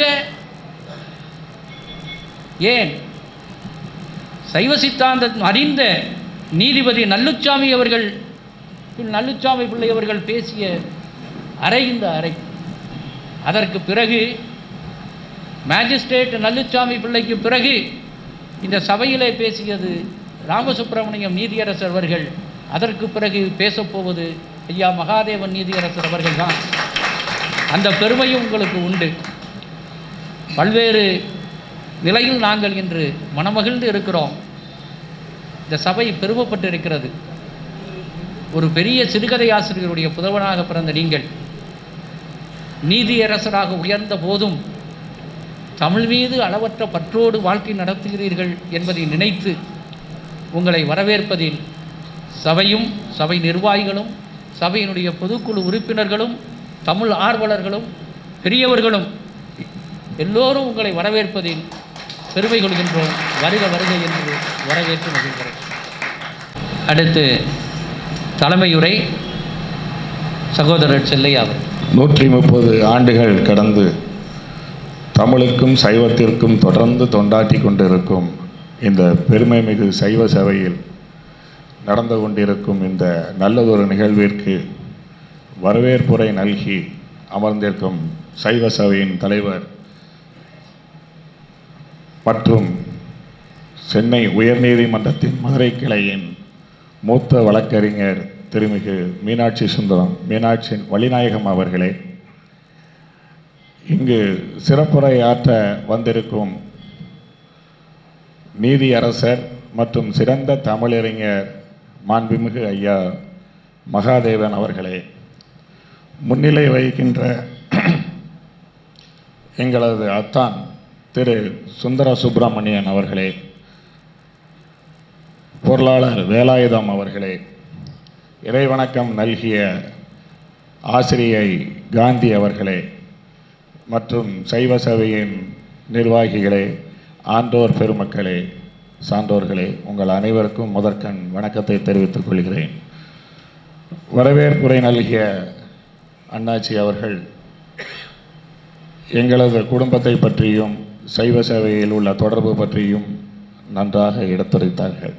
ஏன் சைவ சித்தாந்தம் அறிந்த நீதிபதி நல்லுச்சாமி அவர்கள் நல்லுச்சாமி பிள்ளை அவர்கள் பேசிய அறை இந்த அறை அதற்கு பிறகு மேஜிஸ்ட்ரேட் நல்லுச்சாமி பிள்ளைக்கு பிறகு இந்த சபையிலே பேசியது ராமசுப்பிரமணியம் நீதியரசர் அவர்கள் அதற்கு பிறகு பேசப்போவது ஐயா மகாதேவன் நீதியரசர் அவர்கள் தான் அந்த பெருமையும் உங்களுக்கு உண்டு பல்வேறு நிலையில் நாங்கள் இன்று மனமகிழ்ந்து இருக்கிறோம் இந்த சபை பெருமைப்பட்டு இருக்கிறது ஒரு பெரிய சிறுகதை ஆசிரியருடைய புதல்வனாக பிறந்த நீங்கள் நீதியரசராக உயர்ந்த போதும் தமிழ் மீது அளவற்ற பற்றோடு வாழ்க்கை நடத்துகிறீர்கள் என்பதை நினைத்து உங்களை வரவேற்பதில் சபையும் சபை நிர்வாகிகளும் சபையினுடைய பொதுக்குழு உறுப்பினர்களும் தமிழ் ஆர்வலர்களும் பெரியவர்களும் எல்லோரும் உங்களை வரவேற்பதில் பெருமை கொள்கின்றோம் வருக வருக என்று வரவேற்று மகிழ்கிறேன் அடுத்து தலைமையுரை சகோதரர் செல்லையா அவர் நூற்றி முப்பது ஆண்டுகள் கடந்து தமிழுக்கும் சைவத்திற்கும் தொடர்ந்து தொண்டாற்றி கொண்டிருக்கும் இந்த பெருமைமிகு சைவ சபையில் நடந்து கொண்டிருக்கும் இந்த நல்லதொரு நிகழ்விற்கு வரவேற்புரை நல்கி அமர்ந்திருக்கும் சைவ சபையின் தலைவர் மற்றும் சென்னை உயர்நீதிமன்றத்தின் மதுரை கிளையின் மூத்த வழக்கறிஞர் திருமிகு மீனாட்சி சுந்தரம் மீனாட்சி வழிநாயகம் அவர்களே இங்கு சிறப்புரை ஆற்ற வந்திருக்கும் நீதியரசர் மற்றும் சிறந்த தமிழறிஞர் மாண்புமிகு ஐயா மகாதேவன் அவர்களே முன்னிலை வகிக்கின்ற எங்களது அத்தான் திரு சுந்தர சுப்பிரமணியன் அவர்களே பொருளாளர் வேலாயுதம் அவர்களே இறைவணக்கம் நல்கிய ஆசிரியை காந்தி அவர்களே மற்றும் சைவ சபையின் நிர்வாகிகளே ஆண்டோர் பெருமக்களே சான்றோர்களே உங்கள் அனைவருக்கும் முதற்கண் வணக்கத்தை தெரிவித்துக் கொள்கிறேன் வரவேற்புரை நல்கிய அண்ணாச்சி அவர்கள் எங்களது குடும்பத்தை பற்றியும் சைவ சேவையில் உள்ள தொடர்பு பற்றியும் நன்றாக எடுத்துரைத்தார்கள்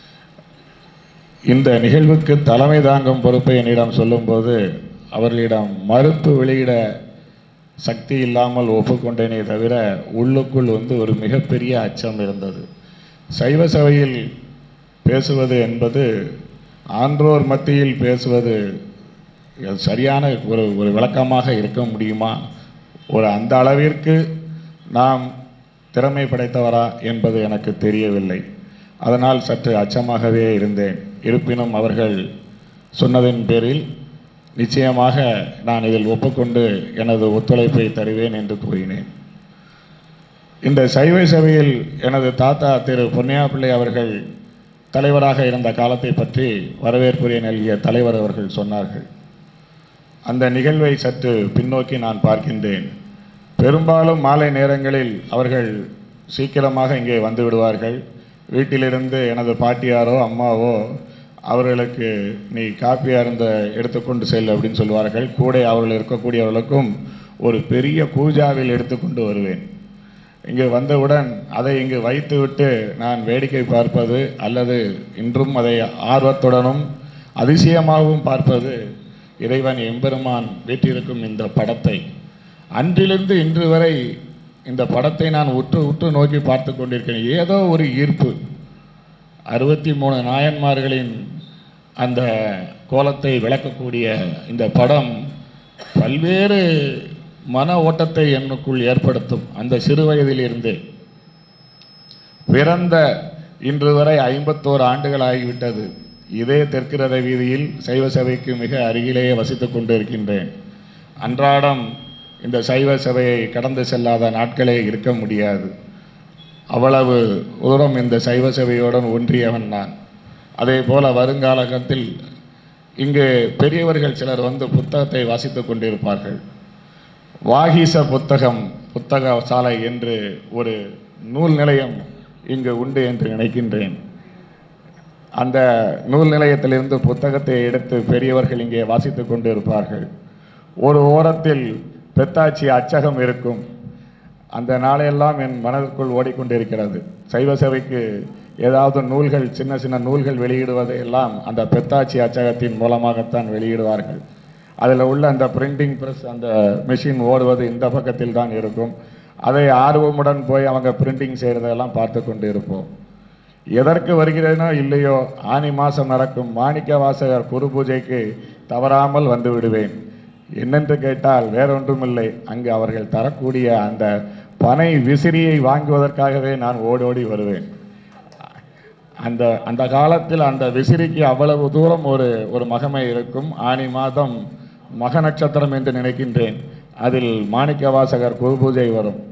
இந்த நிகழ்வுக்கு தலைமை தாங்கும் பொறுப்பை என்னிடம் சொல்லும்போது அவர்களிடம் மறுப்பு வெளியிட சக்தி இல்லாமல் ஒப்புக்கொண்டேனே தவிர உள்ளுக்குள் வந்து ஒரு மிகப்பெரிய அச்சம் இருந்தது சைவ சபையில் பேசுவது என்பது ஆன்றோர் மத்தியில் பேசுவது சரியான ஒரு ஒரு விளக்கமாக இருக்க முடியுமா ஒரு அந்த அளவிற்கு நாம் திறமை படைத்தவரா என்பது எனக்கு தெரியவில்லை அதனால் சற்று அச்சமாகவே இருந்தேன் இருப்பினும் அவர்கள் சொன்னதின் பேரில் நிச்சயமாக நான் இதில் ஒப்புக்கொண்டு எனது ஒத்துழைப்பை தருவேன் என்று கூறினேன் இந்த சைவ சபையில் எனது தாத்தா திரு பொன்னியா பிள்ளை அவர்கள் தலைவராக இருந்த காலத்தை பற்றி வரவேற்புரை நல்கிய தலைவர் அவர்கள் சொன்னார்கள் அந்த நிகழ்வை சற்று பின்னோக்கி நான் பார்க்கின்றேன் பெரும்பாலும் மாலை நேரங்களில் அவர்கள் சீக்கிரமாக இங்கே வந்து விடுவார்கள் வீட்டிலிருந்து எனது பாட்டியாரோ அம்மாவோ அவர்களுக்கு நீ காப்பி அருந்த எடுத்துக்கொண்டு செல் அப்படின்னு சொல்லுவார்கள் கூட அவர்கள் இருக்கக்கூடியவர்களுக்கும் ஒரு பெரிய பூஜாவில் எடுத்துக்கொண்டு வருவேன் இங்கு வந்தவுடன் அதை இங்கு வைத்துவிட்டு நான் வேடிக்கை பார்ப்பது அல்லது இன்றும் அதை ஆர்வத்துடனும் அதிசயமாகவும் பார்ப்பது இறைவன் எம்பெருமான் வீட்டிருக்கும் இந்த படத்தை அன்றிலிருந்து இன்று வரை இந்த படத்தை நான் உற்று உற்று நோக்கி பார்த்து கொண்டிருக்கிறேன் ஏதோ ஒரு ஈர்ப்பு அறுபத்தி மூணு நாயன்மார்களின் அந்த கோலத்தை விளக்கக்கூடிய இந்த படம் பல்வேறு மன ஓட்டத்தை எனக்குள் ஏற்படுத்தும் அந்த சிறு வயதிலிருந்தே பிறந்த இன்று வரை ஐம்பத்தோரு ஆண்டுகள் ஆகிவிட்டது இதே தெற்கிரத வீதியில் சைவ சபைக்கு மிக அருகிலேயே வசித்துக் கொண்டிருக்கின்றேன் அன்றாடம் இந்த சைவ சபையை கடந்து செல்லாத நாட்களே இருக்க முடியாது அவ்வளவு தூரம் இந்த சைவ சபையுடன் ஒன்றியவன் நான் அதே போல வருங்காலத்தில் இங்கு பெரியவர்கள் சிலர் வந்து புத்தகத்தை வாசித்துக் கொண்டிருப்பார்கள் வாகீச புத்தகம் புத்தக சாலை என்று ஒரு நூல் நிலையம் இங்கு உண்டு என்று நினைக்கின்றேன் அந்த நூல் நிலையத்திலிருந்து புத்தகத்தை எடுத்து பெரியவர்கள் இங்கே வாசித்துக் கொண்டிருப்பார்கள் ஒரு ஓரத்தில் பெத்தாச்சி அச்சகம் இருக்கும் அந்த நாளையெல்லாம் என் மனதிற்குள் ஓடிக்கொண்டிருக்கிறது சைவ சபைக்கு ஏதாவது நூல்கள் சின்ன சின்ன நூல்கள் வெளியிடுவதை எல்லாம் அந்த பெத்தாச்சி அச்சகத்தின் மூலமாகத்தான் வெளியிடுவார்கள் அதில் உள்ள அந்த பிரிண்டிங் ப்ரெஸ் அந்த மிஷின் ஓடுவது இந்த பக்கத்தில் தான் இருக்கும் அதை ஆர்வமுடன் போய் அவங்க பிரிண்டிங் செய்கிறதெல்லாம் பார்த்து கொண்டு இருப்போம் எதற்கு வருகிறேனோ இல்லையோ ஆனி மாதம் நடக்கும் மாணிக்க வாசகர் குரு பூஜைக்கு தவறாமல் வந்து விடுவேன் என்னென்று கேட்டால் வேறொன்றுமில்லை அங்கு அவர்கள் தரக்கூடிய அந்த பனை விசிறியை வாங்குவதற்காகவே நான் ஓடோடி வருவேன் அந்த அந்த காலத்தில் அந்த விசிறிக்கு அவ்வளவு தூரம் ஒரு ஒரு மகமை இருக்கும் ஆனி மாதம் மக நட்சத்திரம் என்று நினைக்கின்றேன் அதில் மாணிக்க வாசகர் குரு பூஜை வரும்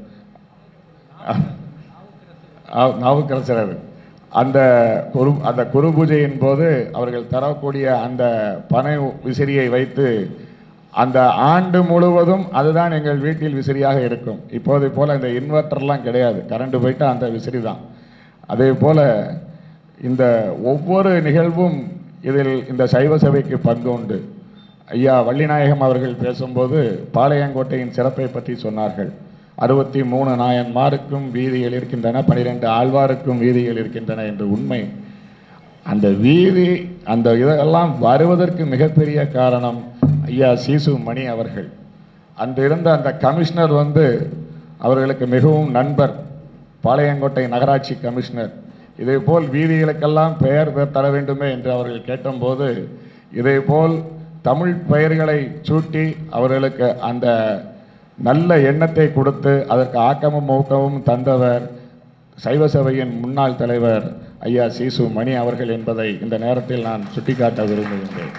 ஆ- நாவுக்கரசர் அந்த குரு அந்த குரு பூஜையின் போது அவர்கள் தரக்கூடிய அந்த பனை விசிறியை வைத்து அந்த ஆண்டு முழுவதும் அதுதான் எங்கள் வீட்டில் விசிறியாக இருக்கும் இப்போதை போல இந்த இன்வெர்டர்லாம் கிடையாது கரண்ட் போயிட்டு அந்த விசிறி தான் அதே போல இந்த ஒவ்வொரு நிகழ்வும் இதில் இந்த சைவ சபைக்கு பங்கு உண்டு ஐயா வள்ளிநாயகம் அவர்கள் பேசும்போது பாளையங்கோட்டையின் சிறப்பை பற்றி சொன்னார்கள் அறுபத்தி மூணு நாயன்மாருக்கும் வீதிகள் இருக்கின்றன பனிரெண்டு ஆழ்வாருக்கும் வீதிகள் இருக்கின்றன என்று உண்மை அந்த வீதி அந்த இதெல்லாம் வருவதற்கு மிகப்பெரிய காரணம் ஐயா சீசு மணி அவர்கள் அன்று இருந்த அந்த கமிஷனர் வந்து அவர்களுக்கு மிகவும் நண்பர் பாளையங்கோட்டை நகராட்சி கமிஷனர் இதேபோல் வீதிகளுக்கெல்லாம் பெயர் பெ- தர வேண்டுமே என்று அவர்கள் கேட்டபோது இதேபோல் தமிழ் பெயர்களை சூட்டி அவர்களுக்கு அந்த நல்ல எண்ணத்தை கொடுத்து அதற்கு ஆக்கமும் ஊக்கமும் தந்தவர் சைவ சபையின் முன்னாள் தலைவர் ஐயா சீசு மணி அவர்கள் என்பதை இந்த நேரத்தில் நான் சுட்டிக்காட்ட விரும்புகின்றேன்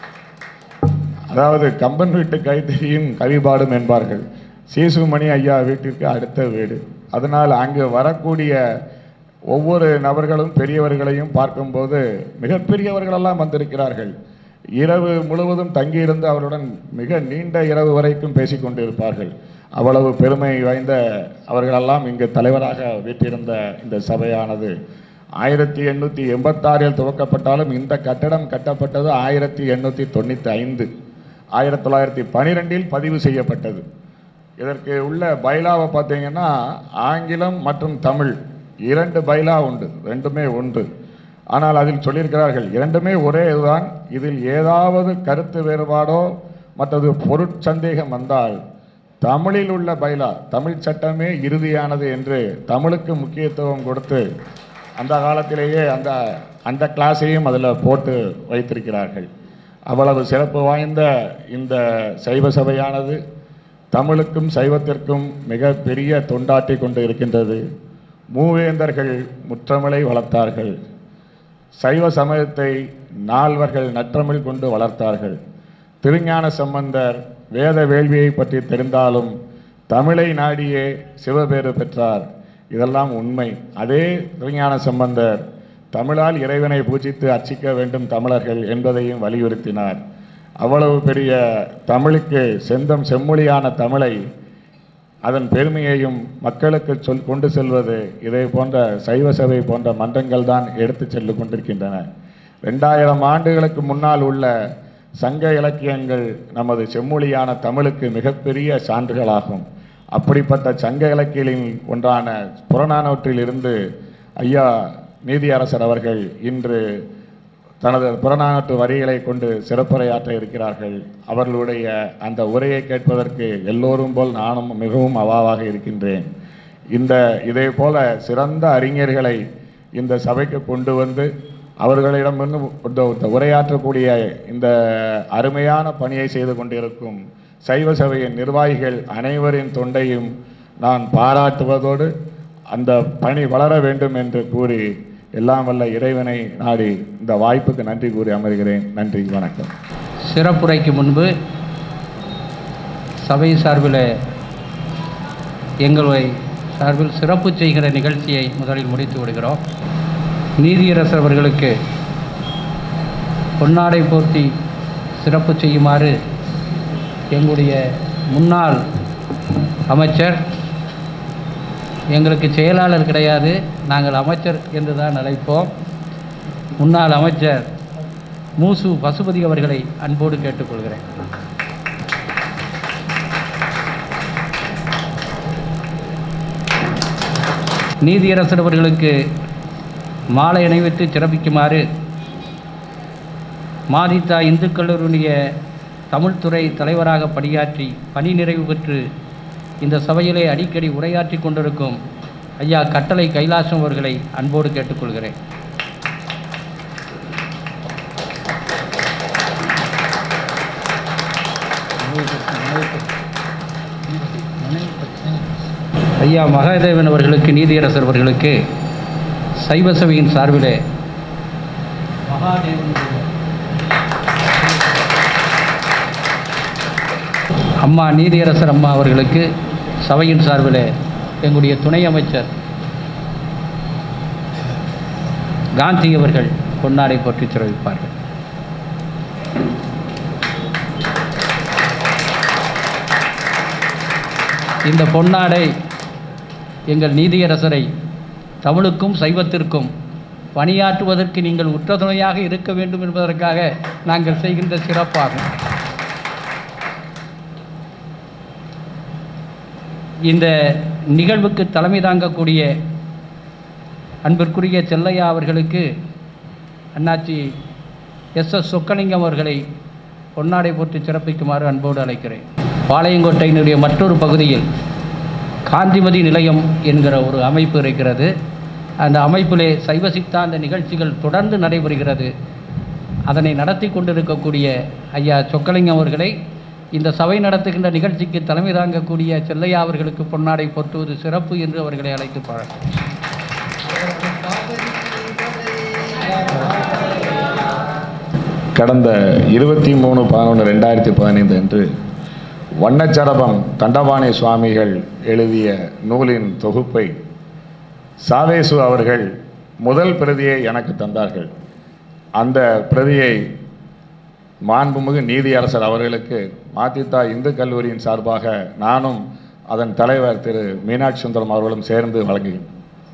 அதாவது கம்பன் வீட்டு கைத்தறியும் கவிபாடும் என்பார்கள் சீசு மணி ஐயா வீட்டிற்கு அடுத்த வீடு அதனால் அங்கு வரக்கூடிய ஒவ்வொரு நபர்களும் பெரியவர்களையும் பார்க்கும்போது மிகப்பெரியவர்களெல்லாம் வந்திருக்கிறார்கள் இரவு முழுவதும் தங்கியிருந்து அவருடன் மிக நீண்ட இரவு வரைக்கும் பேசிக் கொண்டிருப்பார்கள் அவ்வளவு பெருமை வாய்ந்த அவர்களெல்லாம் இங்கு தலைவராக வீட்டிருந்த இந்த சபையானது ஆயிரத்தி எண்ணூற்றி எண்பத்தாறில் துவக்கப்பட்டாலும் இந்த கட்டடம் கட்டப்பட்டது ஆயிரத்தி எண்ணூற்றி தொண்ணூற்றி ஐந்து ஆயிரத்தி தொள்ளாயிரத்தி பனிரெண்டில் பதிவு செய்யப்பட்டது இதற்கு உள்ள பைலாவை பார்த்தீங்கன்னா ஆங்கிலம் மற்றும் தமிழ் இரண்டு பைலா உண்டு ரெண்டுமே ஒன்று ஆனால் அதில் சொல்லியிருக்கிறார்கள் இரண்டுமே ஒரே இதுதான் இதில் ஏதாவது கருத்து வேறுபாடோ மற்றது பொருட்சந்தேகம் வந்தால் தமிழில் உள்ள பைலா தமிழ் சட்டமே இறுதியானது என்று தமிழுக்கு முக்கியத்துவம் கொடுத்து அந்த காலத்திலேயே அந்த அந்த கிளாஸையும் அதில் போட்டு வைத்திருக்கிறார்கள் அவ்வளவு சிறப்பு வாய்ந்த இந்த சைவ சபையானது தமிழுக்கும் சைவத்திற்கும் மிக பெரிய தொண்டாற்றி கொண்டு இருக்கின்றது மூவேந்தர்கள் முற்றமிழை வளர்த்தார்கள் சைவ சமயத்தை நால்வர்கள் நற்றமிழ் கொண்டு வளர்த்தார்கள் திருஞான சம்பந்தர் வேத வேள்வியை பற்றி தெரிந்தாலும் தமிழை நாடியே சிவபேறு பெற்றார் இதெல்லாம் உண்மை அதே திருஞான சம்பந்தர் தமிழால் இறைவனை பூஜித்து அர்ச்சிக்க வேண்டும் தமிழர்கள் என்பதையும் வலியுறுத்தினார் அவ்வளவு பெரிய தமிழுக்கு செந்தம் செம்மொழியான தமிழை அதன் பெருமையையும் மக்களுக்கு சொல் கொண்டு செல்வது இதை போன்ற சைவ சபை போன்ற மன்றங்கள் தான் எடுத்து செல்லு கொண்டிருக்கின்றன ரெண்டாயிரம் ஆண்டுகளுக்கு முன்னால் உள்ள சங்க இலக்கியங்கள் நமது செம்மொழியான தமிழுக்கு மிகப்பெரிய சான்றுகளாகும் அப்படிப்பட்ட சங்க இலக்கியங்களில் ஒன்றான புறநானூற்றிலிருந்து ஐயா நீதியரசர் அவர்கள் இன்று தனது புறநானூற்று வரிகளை கொண்டு சிறப்புரையாற்ற இருக்கிறார்கள் அவர்களுடைய அந்த உரையை கேட்பதற்கு எல்லோரும் போல் நானும் மிகவும் அவாவாக இருக்கின்றேன் இந்த இதே போல சிறந்த அறிஞர்களை இந்த சபைக்கு கொண்டு வந்து அவர்களிடமிருந்து இந்த இந்த உரையாற்றக்கூடிய இந்த அருமையான பணியை செய்து கொண்டிருக்கும் சைவ சபையின் நிர்வாகிகள் அனைவரின் தொண்டையும் நான் பாராட்டுவதோடு அந்த பணி வளர வேண்டும் என்று கூறி எல்லாம் வல்ல இறைவனை நாடி இந்த வாய்ப்புக்கு நன்றி கூறி அமர்கிறேன் நன்றி வணக்கம் சிறப்புரைக்கு முன்பு சபை சார்பில் எங்களுடைய சார்பில் சிறப்பு செய்கிற நிகழ்ச்சியை முதலில் முடித்து விடுகிறோம் நீதியரசர் அவர்களுக்கு பொன்னாடை போர்த்தி சிறப்பு செய்யுமாறு எங்களுடைய முன்னாள் அமைச்சர் எங்களுக்கு செயலாளர் கிடையாது நாங்கள் அமைச்சர் என்று தான் அழைப்போம் முன்னாள் அமைச்சர் மூசு பசுபதி அவர்களை அன்போடு கேட்டுக்கொள்கிறேன் நீதியரசர் அவர்களுக்கு மாலை அணிவித்து சிறப்பிக்குமாறு மாதிதா இந்து கல்லூரியுடைய தமிழ்துறை தலைவராக பணியாற்றி பணி நிறைவு பெற்று இந்த சபையிலே அடிக்கடி உரையாற்றி கொண்டிருக்கும் ஐயா கட்டளை கைலாசம் அவர்களை அன்போடு கேட்டுக்கொள்கிறேன் ஐயா மகாதேவன் அவர்களுக்கு நீதியரசர் அவர்களுக்கு சைவ சபையின் சார்பிலே மகாதேவன் அம்மா நீதியரசர் அம்மா அவர்களுக்கு சபையின் சார்பிலே எங்களுடைய துணை அமைச்சர் காந்தி அவர்கள் பொன்னாடை போற்றி சிறப்பிப்பார்கள் இந்த பொன்னாடை எங்கள் நீதியரசரை தமிழுக்கும் சைவத்திற்கும் பணியாற்றுவதற்கு நீங்கள் உற்ற துணையாக இருக்க வேண்டும் என்பதற்காக நாங்கள் செய்கின்ற சிறப்பாகும் இந்த நிகழ்வுக்கு தலைமை தாங்கக்கூடிய அன்பிற்குரிய செல்லையா அவர்களுக்கு அண்ணாச்சி எஸ் எஸ் சொக்கலிங்கம் அவர்களை பொன்னாடை போட்டு சிறப்பிக்குமாறு அன்போடு அழைக்கிறேன் பாளையங்கோட்டையினுடைய மற்றொரு பகுதியில் காந்திமதி நிலையம் என்கிற ஒரு அமைப்பு இருக்கிறது அந்த அமைப்பிலே சைவ சித்தாந்த நிகழ்ச்சிகள் தொடர்ந்து நடைபெறுகிறது அதனை நடத்தி கொண்டிருக்கக்கூடிய ஐயா சொக்கலிங்கம் அவர்களை இந்த சபை நடத்துகின்ற நிகழ்ச்சிக்கு தலைமை தாங்கக்கூடிய செல்லையா அவர்களுக்கு பொன்னாடை போற்றுவது சிறப்பு என்று அவர்களை அழைத்து பாழ கடந்த இருபத்தி மூணு பதினொன்று ரெண்டாயிரத்தி பதினைந்து அன்று வண்ணச்சரபம் தண்டபாணி சுவாமிகள் எழுதிய நூலின் தொகுப்பை சாவேசு அவர்கள் முதல் பிரதியை எனக்கு தந்தார்கள் அந்த பிரதியை மாண்புமிகு நீதியரசர் அவர்களுக்கு மாதிதா இந்து கல்லூரியின் சார்பாக நானும் அதன் தலைவர் திரு மீனாட்சி சுந்தரம் அவர்களும் சேர்ந்து வழங்குகிறோம்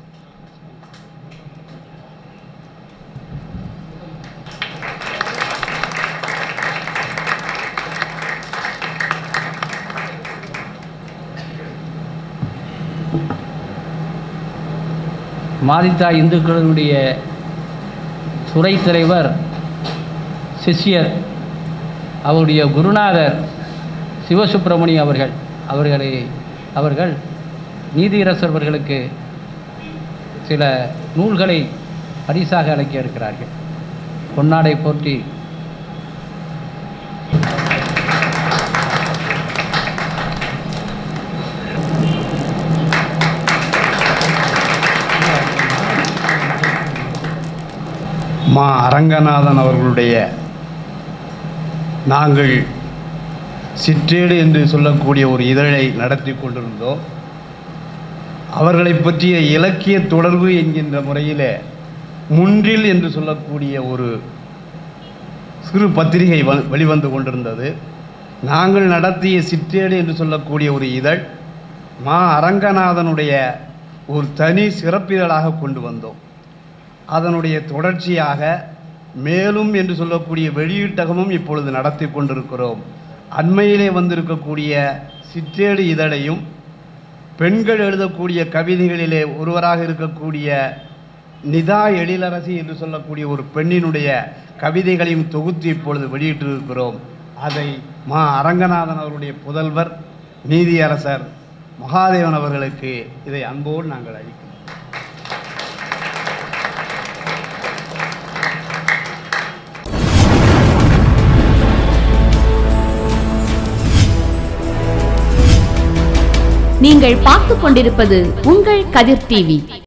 மாதிதா இந்துக்களுடைய துறை தலைவர் சிஷ்யர் அவருடைய குருநாதர் சிவசுப்பிரமணியம் அவர்கள் அவர்களை அவர்கள் நீதியரசர் அவர்களுக்கு சில நூல்களை பரிசாக அளிக்க இருக்கிறார்கள் பொன்னாடை போற்றி மா அரங்கநாதன் அவர்களுடைய நாங்கள் சிற்றேடு என்று சொல்லக்கூடிய ஒரு இதழை நடத்தி கொண்டிருந்தோம் அவர்களை பற்றிய இலக்கிய தொடர்பு என்கின்ற முறையில் முன்றில் என்று சொல்லக்கூடிய ஒரு சிறு பத்திரிகை வ வெளிவந்து கொண்டிருந்தது நாங்கள் நடத்திய சிற்றேடு என்று சொல்லக்கூடிய ஒரு இதழ் மா அரங்கநாதனுடைய ஒரு தனி சிறப்பிதழாக கொண்டு வந்தோம் அதனுடைய தொடர்ச்சியாக மேலும் என்று சொல்லக்கூடிய வெளியீட்டகமும் இப்பொழுது நடத்தி கொண்டிருக்கிறோம் அண்மையிலே வந்திருக்கக்கூடிய சிற்றேடு இதழையும் பெண்கள் எழுதக்கூடிய கவிதைகளிலே ஒருவராக இருக்கக்கூடிய நிதா எழிலரசி என்று சொல்லக்கூடிய ஒரு பெண்ணினுடைய கவிதைகளையும் தொகுத்து இப்பொழுது வெளியிட்டிருக்கிறோம் அதை மா அரங்கநாதன் அவருடைய புதல்வர் நீதியரசர் மகாதேவன் அவர்களுக்கு இதை அன்போடு நாங்கள் அளிக்கிறோம் நீங்கள் பார்த்துக் கொண்டிருப்பது உங்கள் கதிர் டிவி